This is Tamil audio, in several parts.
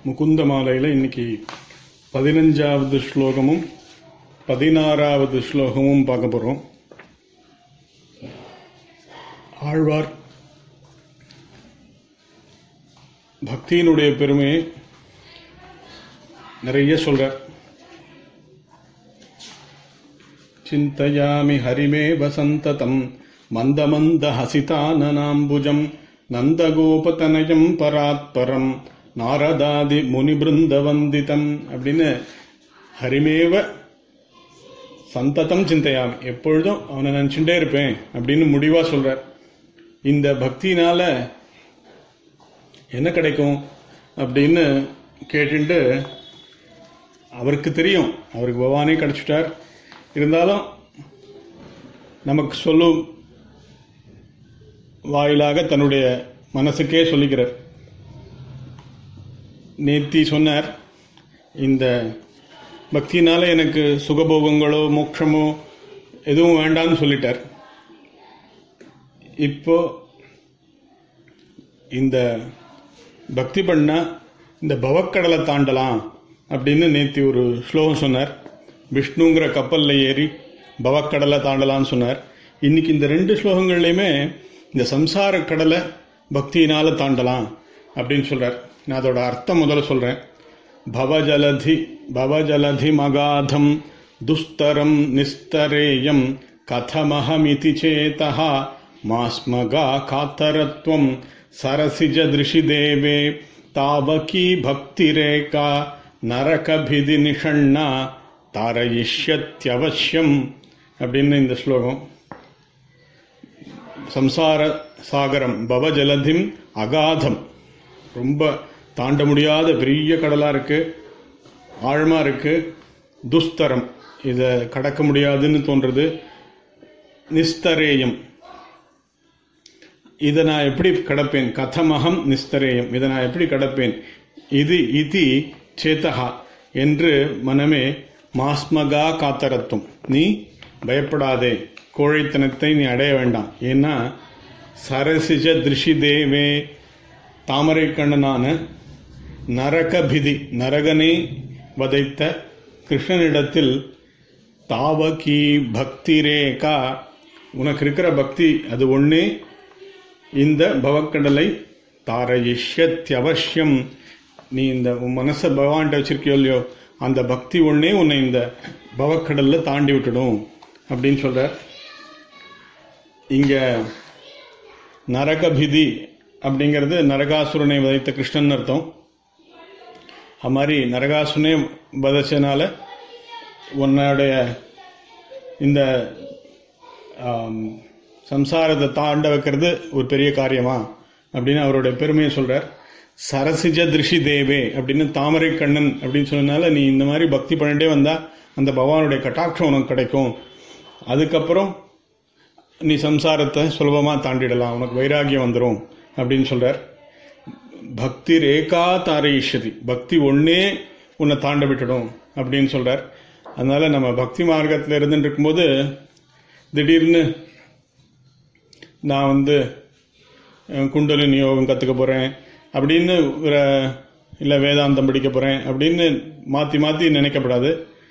முகுந்த மாலையில் இன்னைக்கு பதினஞ்சாவது ஸ்லோகமும் பதினாறாவது ஸ்லோகமும் பார்க்க போகிறோம் ஆழ்வார் பக்தியினுடைய பெருமையை நிறைய சொல்றார் சிந்தயாமி ஹரிமே வசந்ததம் மந்த மந்த ஹசிதானனாம்புஜம் நந்தகோபதனயம் பராத்பரம் நாரதாதி முனிபிருந்தவந்திதம் அப்படின்னு ஹரிமேவ சந்ததம் சிந்தையாமி எப்பொழுதும் அவனை நினச்சுட்டே இருப்பேன் அப்படின்னு முடிவா சொல்றார் இந்த பக்தினால என்ன கிடைக்கும் அப்படின்னு கேட்டுட்டு அவருக்கு தெரியும் அவருக்கு பகவானே கிடைச்சிட்டார் இருந்தாலும் நமக்கு சொல்லும் வாயிலாக தன்னுடைய மனசுக்கே சொல்லிக்கிறார் நேத்தி சொன்னார் இந்த பக்தினால எனக்கு சுகபோகங்களோ மோட்சமோ எதுவும் வேண்டாம்னு சொல்லிட்டார் இப்போ இந்த பக்தி பண்ணா இந்த பவக்கடலை தாண்டலாம் அப்படின்னு நேத்தி ஒரு ஸ்லோகம் சொன்னார் விஷ்ணுங்கிற கப்பல்ல ஏறி பவக்கடலை தாண்டலாம்னு சொன்னார் இன்னைக்கு இந்த ரெண்டு ஸ்லோகங்கள்லையுமே இந்த சம்சார கடலை பக்தியினால தாண்டலாம் அப்படின்னு சொல்றார் நான் அதோட அர்த்தம் முதல்ல சொல்றேன் பவஜலதி பவஜலதி மகாதம் துஸ்தரம் நிஸ்தரேயம் கதமஹமிதி சேதா மாஸ்மகா காத்தரத்வம் சரசிஜ திருஷி தேவே தாவகி பக்திரேகா நரகபிதி நிஷண்ணா தாரயிஷ்யத்யவசியம் அப்படின்னு இந்த ஸ்லோகம் சம்சார சாகரம் பவஜலதிம் அகாதம் ரொம்ப தாண்ட முடியாத பெரிய கடலா இருக்கு ஆழமா இருக்கு துஸ்தரம் இதை கடக்க முடியாதுன்னு தோன்றது நிஸ்தரேயம் இதை நான் எப்படி கடப்பேன் கதமகம் நிஸ்தரேயம் இதை நான் எப்படி கடப்பேன் இது இதி சேத்தகா என்று மனமே மாஸ்மகா காத்தரத்துவம் நீ பயப்படாதே கோழைத்தனத்தை நீ அடைய வேண்டாம் ஏன்னா சரசிஜ திருஷி தேவே தாமரை கண்ணனான நரகபிதி நரகனை வதைத்த கிருஷ்ணனிடத்தில் தாவகி பக்தி ரேகா உனக்கு இருக்கிற பக்தி அது ஒன்னே இந்த பவக்கடலை தாரயிஷ்யத்யவசியம் நீ இந்த உன் மனசை பகவான்கிட்ட வச்சிருக்கியோ இல்லையோ அந்த பக்தி ஒன்னே உன்னை இந்த பவக்கடல்ல தாண்டி விட்டுடும் அப்படின்னு சொல்ற இங்க நரகபிதி அப்படிங்கிறது நரகாசுரனை வதைத்த கிருஷ்ணன் அர்த்தம் அது மாதிரி நரகாசுரனை வதைச்சனால உன்னுடைய இந்த சம்சாரத்தை தாண்ட வைக்கிறது ஒரு பெரிய காரியமா அப்படின்னு அவருடைய பெருமையை சொல்றார் சரசிஜ திருஷி தேவே அப்படின்னு தாமரை கண்ணன் அப்படின்னு சொன்னதுனால நீ இந்த மாதிரி பக்தி பண்ணிட்டே வந்தா அந்த பகவானுடைய கட்டாட்சம் உனக்கு கிடைக்கும் அதுக்கப்புறம் நீ சம்சாரத்தை சுலபமா தாண்டிடலாம் உனக்கு வைராகியம் வந்துடும் அப்படின்னு சொல்றார் பக்தி ரேகா தாரயிஷதி பக்தி ஒன்னே உன்னை தாண்ட விட்டுடும் அப்படின்னு சொல்றார் அதனால நம்ம பக்தி மார்க்கத்தில் இருந்துட்டு இருக்கும்போது திடீர்னு நான் வந்து குண்டலினி யோகம் கற்றுக்க போகிறேன் அப்படின்னு ஒரு இல்லை வேதாந்தம் படிக்க போகிறேன் அப்படின்னு மாற்றி மாற்றி நினைக்கப்படாது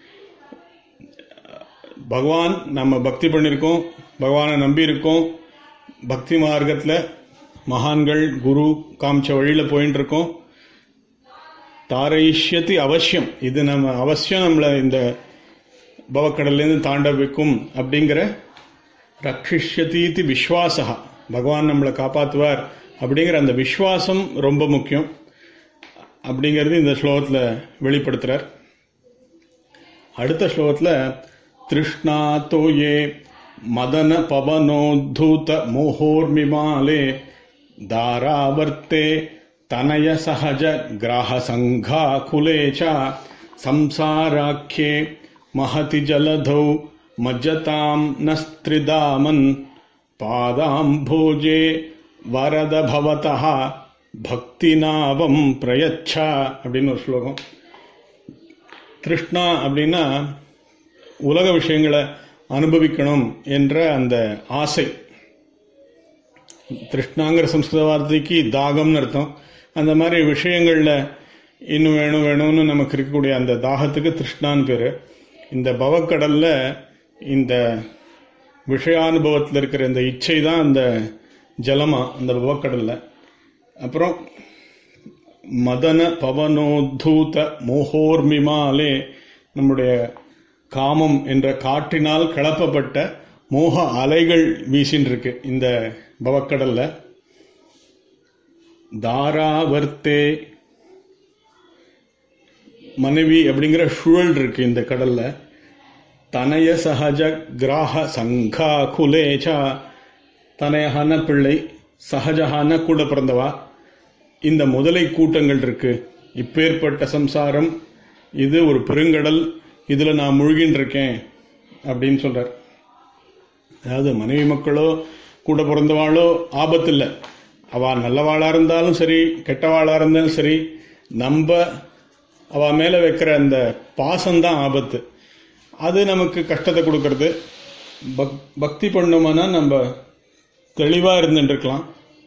பகவான் நம்ம பக்தி பண்ணியிருக்கோம் பகவானை நம்பி இருக்கோம் பக்தி மார்க்கத்தில் மகான்கள் குரு காமிச்ச வழியில் போயின்னு இருக்கோம் தாரைஷ்யத்தி அவசியம் இது நம்ம அவசியம் நம்மளை இந்த பவக்கடல்லேருந்து தாண்ட வைக்கும் அப்படிங்கிற ரக்ஷிஷ்யதீதி விஸ்வாசா பகவான் நம்மளை காப்பாற்றுவார் அப்படிங்கிற அந்த விஸ்வாசம் ரொம்ப முக்கியம் அப்படிங்கிறது இந்த ஸ்லோகத்தில் வெளிப்படுத்துறார் அடுத்த ஸ்லோகத்தில் திருஷ்ணா தோயே மதன பவனோத்தூத மோகோர்மிமாலே தாராவர்த்தே தனய சகஜ கிராக சங்காகுலே ச சம்சாராக்கியே மகதி ஜலதௌ மஜ்ஜதாம் நஸ்திரிதாமன் பாதாம்போஜே வரத பவதா பக்திநாவம் பிரயச்சா அப்படின்னு ஒரு ஸ்லோகம் திருஷ்ணா அப்படின்னா உலக விஷயங்களை அனுபவிக்கணும் என்ற அந்த ஆசை திருஷ்ணாங்கிற சம்ஸ்கிருத வார்த்தைக்கு தாகம்னு அர்த்தம் அந்த மாதிரி விஷயங்களில் இன்னும் வேணும் வேணும்னு நமக்கு இருக்கக்கூடிய அந்த தாகத்துக்கு திருஷ்ணான்னு பேரு இந்த பவக்கடல்ல இந்த விஷயானுபவத்தில் இருக்கிற இந்த இச்சை தான் அந்த ஜலமா அந்த பவக்கடல்ல அப்புறம் மதன பவனோத்தூத மோகோர்மிமாலே நம்முடைய காமம் என்ற காற்றினால் கிளப்பப்பட்ட மோக அலைகள் வீசின்னு இருக்கு இந்த பவக்கடல்ல தாராவர்த்தே மனைவி அப்படிங்கிற சுழல் இருக்கு இந்த கடல்ல தனய சகஜ கிராக சங்கா குலேச்சா தனயகான பிள்ளை சகஜகான கூட பிறந்தவா இந்த முதலை கூட்டங்கள் இருக்கு இப்பேற்பட்ட சம்சாரம் இது ஒரு பெருங்கடல் இதுல நான் முழுகின்னு இருக்கேன் அப்படின்னு சொல்றார் அதாவது மனைவி மக்களோ கூட பிறந்தவாளோ ஆபத்து இல்லை அவ நல்லவாளா இருந்தாலும் சரி கெட்டவாளா இருந்தாலும் சரி நம்ம அவ மேல வைக்கிற அந்த பாசம்தான் ஆபத்து அது நமக்கு கஷ்டத்தை கொடுக்கறது பக் பக்தி பண்ணோம்னா நம்ம தெளிவா இருந்துட்டு இருக்கலாம்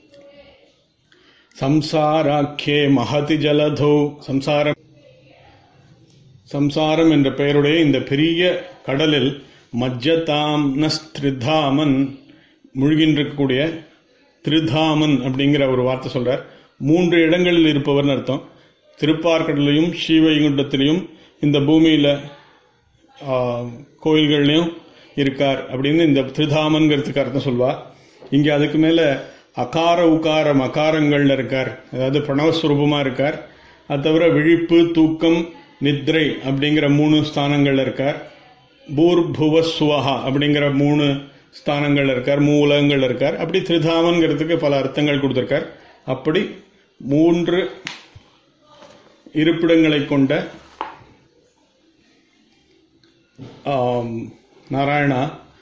சம்சாராக்கியே மகதி ஜலதோ சம்சாரம் சம்சாரம் என்ற பெயருடைய இந்த பெரிய கடலில் மஜ்ஜதாம் நஸ்திரிதாமன் முழுகின்றிருக்கக்கூடிய திரிதாமன் அப்படிங்கிற ஒரு வார்த்தை சொல்றார் மூன்று இடங்களில் இருப்பவர்னு அர்த்தம் திருப்பார்கடலையும் ஸ்ரீவைகுண்டத்திலையும் இந்த பூமியில ஆ, கோயில்கள்லையும் இருக்கார் அப்படின்னு இந்த திரிதாமன்கிறதுக்கு அர்த்தம் சொல்வார் இங்க அதுக்கு மேல அகார உகார மகாரங்கள்ல இருக்கார் அதாவது பிரணவஸ்வரூபமா இருக்கார் அது தவிர விழிப்பு தூக்கம் நித்ரை அப்படிங்கிற மூணு ஸ்தானங்கள்ல இருக்கார் பூர்புவ சுவஹா அப்படிங்கிற மூணு ஸ்தானங்கள் இருக்கார் மூலங்கள் இருக்கார் அப்படி திரிதாமன்கிறதுக்கு பல அர்த்தங்கள் கொடுத்திருக்கார் அப்படி மூன்று இருப்பிடங்களை கொண்ட ஆம், நாராயணா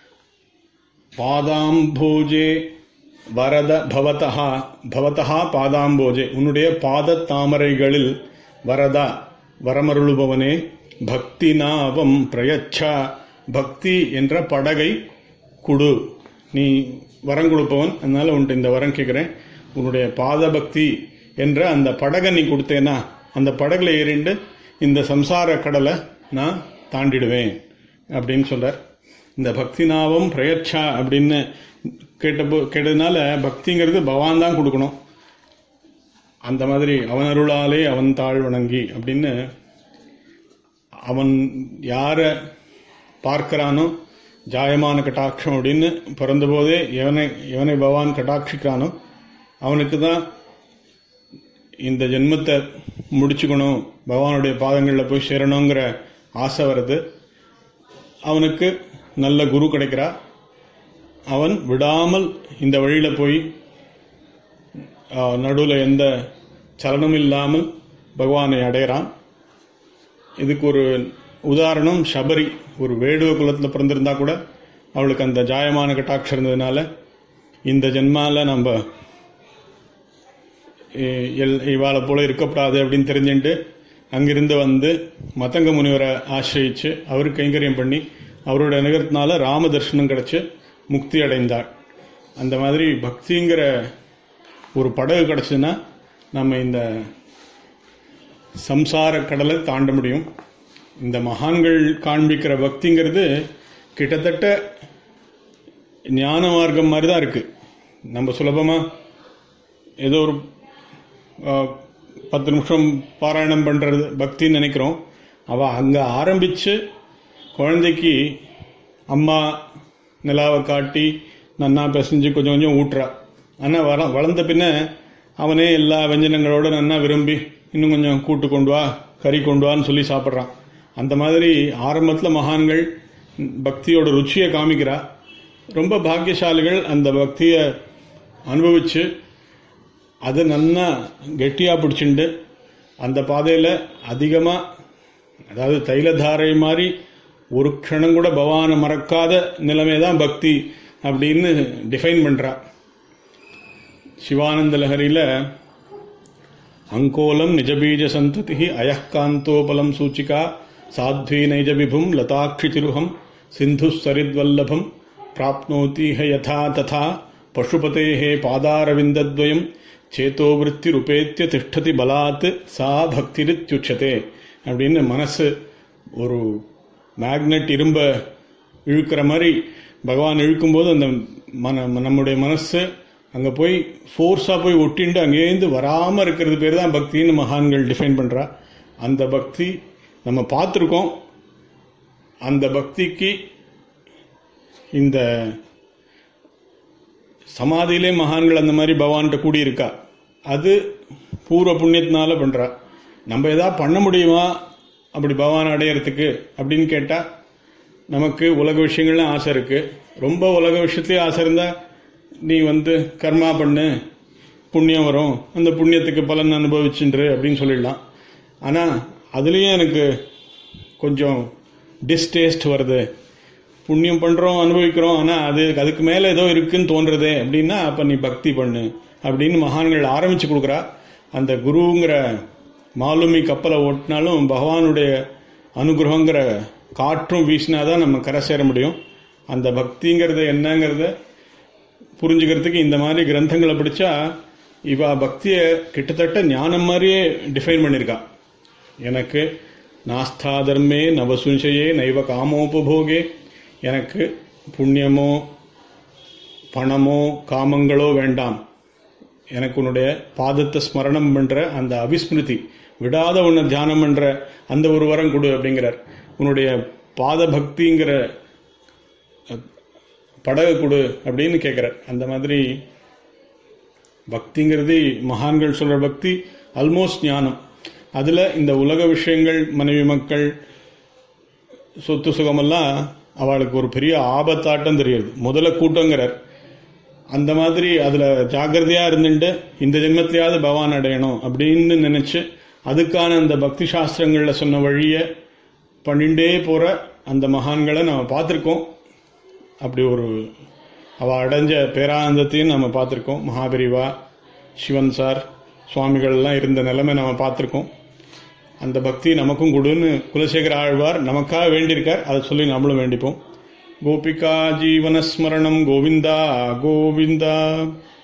பாதாம்போஜே வரத பவதஹா பவதஹா பாதாம்போஜே உன்னுடைய பாத தாமரைகளில் வரதா வரமருளுபவனே பக்தி நாவம் பிரயச்சா பக்தி என்ற படகை குடு நீ வரம் கொடுப்பவன் அதனால உன்ட்ட இந்த வரம் கேட்கிறேன் உன்னுடைய பாத பக்தி என்ற அந்த படகை நீ கொடுத்தேனா அந்த படகுல ஏறிண்டு இந்த சம்சார கடலை நான் தாண்டிடுவேன் அப்படின்னு சொல்றார் இந்த பக்தி நாவம் பிரயட்சா அப்படின்னு கேட்டபோ கேட்டதுனால பக்திங்கிறது பகவான் தான் கொடுக்கணும் அந்த மாதிரி அவன் அருளாலே அவன் தாழ் வணங்கி அப்படின்னு அவன் யாரை பார்க்கிறானோ ஜாயமான கட்டாட்சம் அப்படின்னு பிறந்தபோதே எவனை எவனை பகவான் கட்டாட்சிக்கிறானோ அவனுக்கு தான் இந்த ஜென்மத்தை முடிச்சுக்கணும் பகவானுடைய பாதங்களில் போய் சேரணுங்கிற ஆசை வருது அவனுக்கு நல்ல குரு கிடைக்கிறா அவன் விடாமல் இந்த வழியில போய் நடுவில் எந்த சலனமும் இல்லாமல் பகவானை அடையிறான் இதுக்கு ஒரு உதாரணம் சபரி ஒரு வேடுவ குலத்தில் பிறந்திருந்தா கூட அவளுக்கு அந்த ஜாயமான கட்டாட்சம் இருந்ததுனால இந்த ஜென்மால நம்ம இ- எல்- இவாளை போல இருக்கக்கூடாது அப்படின்னு தெரிஞ்சுட்டு அங்கிருந்து வந்து மத்தங்க முனிவரை ஆசிரியிச்சு அவருக்கு கைங்கரியம் பண்ணி அவரோட அனுகரத்தினால ராம தரிசனம் கிடைச்சு முக்தி அடைந்தாள் அந்த மாதிரி பக்திங்கிற ஒரு படகு கிடைச்சதுன்னா நம்ம இந்த சம்சார கடலை தாண்ட முடியும் இந்த மகான்கள் காண்பிக்கிற பக்திங்கிறது கிட்டத்தட்ட ஞான மார்க்கம் மாதிரி தான் இருக்கு நம்ம சுலபமா ஏதோ ஒரு ஆ, பத்து நிமிஷம் பாராயணம் பண்றது பக்தின்னு நினைக்கிறோம் அவ அங்க ஆரம்பிச்சு குழந்தைக்கு அம்மா நிலாவை காட்டி நன்னா பிசைஞ்சு கொஞ்சம் கொஞ்சம் ஊட்டுறா ஆனா வள வளர்ந்த பின்ன அவனே எல்லா வெஞ்சனங்களோட நன்னா விரும்பி இன்னும் கொஞ்சம் கூட்டு கொண்டு வா கறி கொண்டு வான்னு சொல்லி சாப்பிட்றான் அந்த மாதிரி ஆரம்பத்துல மகான்கள் பக்தியோட ருச்சியை காமிக்கிறா ரொம்ப பாக்கியசாலிகள் அந்த பக்தியை அனுபவிச்சு அது நன்னா கெட்டியா பிடிச்சிண்டு அந்த பாதையில அதிகமா அதாவது தைலதாரை மாதிரி ஒரு க்ஷணம் கூட பகவானை மறக்காத நிலைமை தான் பக்தி அப்படின்னு டிஃபைன் பண்றா சிவானந்த லஹரியில அங்கோலம் நிஜபீஜ சந்ததி அயக்காந்தோபலம் சூச்சிகா சாத்வி நைஜ விபும் லதாட்சி திருஹம் சிந்து சரித்வல்லபம் பிராப்னோதி ஹ யதா ததா பசுபதேः பாதாரவிந்தத்வயம் சேத்தோவிருத்தி ருபேத்திய திஷ்டதி பலாத் சா பக்திரித்யுச்சதே அப்படின்னு மனசு ஒரு மேக்னெட் இரும்ப இழுக்கிற மாதிரி பகவான் இழுக்கும்போது அந்த மன நம்முடைய மனசு அங்கே போய் ஃபோர்ஸாக போய் ஒட்டிண்டு அங்கேருந்து வராமல் இருக்கிறது பேர் தான் பக்தின்னு மகான்கள் டிஃபைன் பண்ணுறா அந்த பக்தி நம்ம பார்த்துருக்கோம் அந்த பக்திக்கு இந்த சமாதியிலே மகான்கள் அந்த மாதிரி பகவான்கிட்ட கூடியிருக்கா அது பூர்வ புண்ணியத்தினால பண்ணுறா நம்ம எதாவது பண்ண முடியுமா அப்படி பகவான் அடையிறதுக்கு அப்படின்னு கேட்டால் நமக்கு உலக விஷயங்கள்லாம் ஆசை இருக்குது ரொம்ப உலக விஷயத்துலேயே ஆசை இருந்தால் நீ வந்து கர்மா பண்ணு புண்ணியம் வரும் அந்த புண்ணியத்துக்கு பலன் அனுபவிச்சுன்று அப்படின்னு சொல்லிடலாம் ஆனால் அதுலேயும் எனக்கு கொஞ்சம் டிஸ்டேஸ்ட் வருது புண்ணியம் பண்ணுறோம் அனுபவிக்கிறோம் ஆனால் அது அதுக்கு மேலே ஏதோ இருக்குன்னு தோன்றுறதே அப்படின்னா அப்போ நீ பக்தி பண்ணு அப்படின்னு மகான்கள் ஆரம்பித்து கொடுக்குறா அந்த குருங்கிற மாலுமி கப்பலை ஓட்டினாலும் பகவானுடைய அனுகிரகங்கிற காற்றும் வீசினாதான் நம்ம கரை சேர முடியும் அந்த பக்திங்கிறது என்னங்கிறத புரிஞ்சுக்கிறதுக்கு இந்த மாதிரி கிரந்தங்களை படித்தா இவ பக்தியை கிட்டத்தட்ட ஞானம் மாதிரியே டிஃபைன் பண்ணியிருக்கா எனக்கு நாஸ்தா தர்மே நவசுஞ்சையே நைவ காமோபபோகே எனக்கு புண்ணியமோ பணமோ காமங்களோ வேண்டாம் எனக்கு உன்னுடைய பாதத்தை ஸ்மரணம் பண்ற அந்த அவிஸ்மிருதி விடாத உன்னை தியானம் பண்ற அந்த ஒரு வரம் கொடு அப்படிங்கிறார் உன்னுடைய பாத பக்திங்கிற படகு கொடு அப்படின்னு கேட்கிறார் அந்த மாதிரி பக்திங்கிறது மகான்கள் சொல்ற பக்தி ஆல்மோஸ்ட் ஞானம் அதுல இந்த உலக விஷயங்கள் மனைவி மக்கள் சொத்து சுகமெல்லாம் அவளுக்கு ஒரு பெரிய ஆபத்தாட்டம் தெரியுது முதல்ல கூட்டங்கிறார் அந்த மாதிரி அதுல ஜாகிரதையா இருந்துட்டு இந்த ஜென்மத்திலேயாவது பகவான் அடையணும் அப்படின்னு நினைச்சு அதுக்கான அந்த பக்தி சாஸ்திரங்கள்ல சொன்ன வழிய பண்ணிண்டே போற அந்த மகான்களை நம்ம பார்த்துருக்கோம் அப்படி ஒரு அவ அடைஞ்ச பேரானந்தத்தையும் நம்ம பார்த்துருக்கோம் மகாபெரிவா சிவன் சார் சுவாமிகள்லாம் இருந்த நிலைமை நம்ம பார்த்துருக்கோம் அந்த பக்தி நமக்கும் கொடுன்னு குலசேகர ஆழ்வார் நமக்காக வேண்டியிருக்கார் அதை சொல்லி நம்மளும் வேண்டிப்போம் கோபிகா ஜீவனஸ்மரணம் கோவிந்தா கோவிந்தா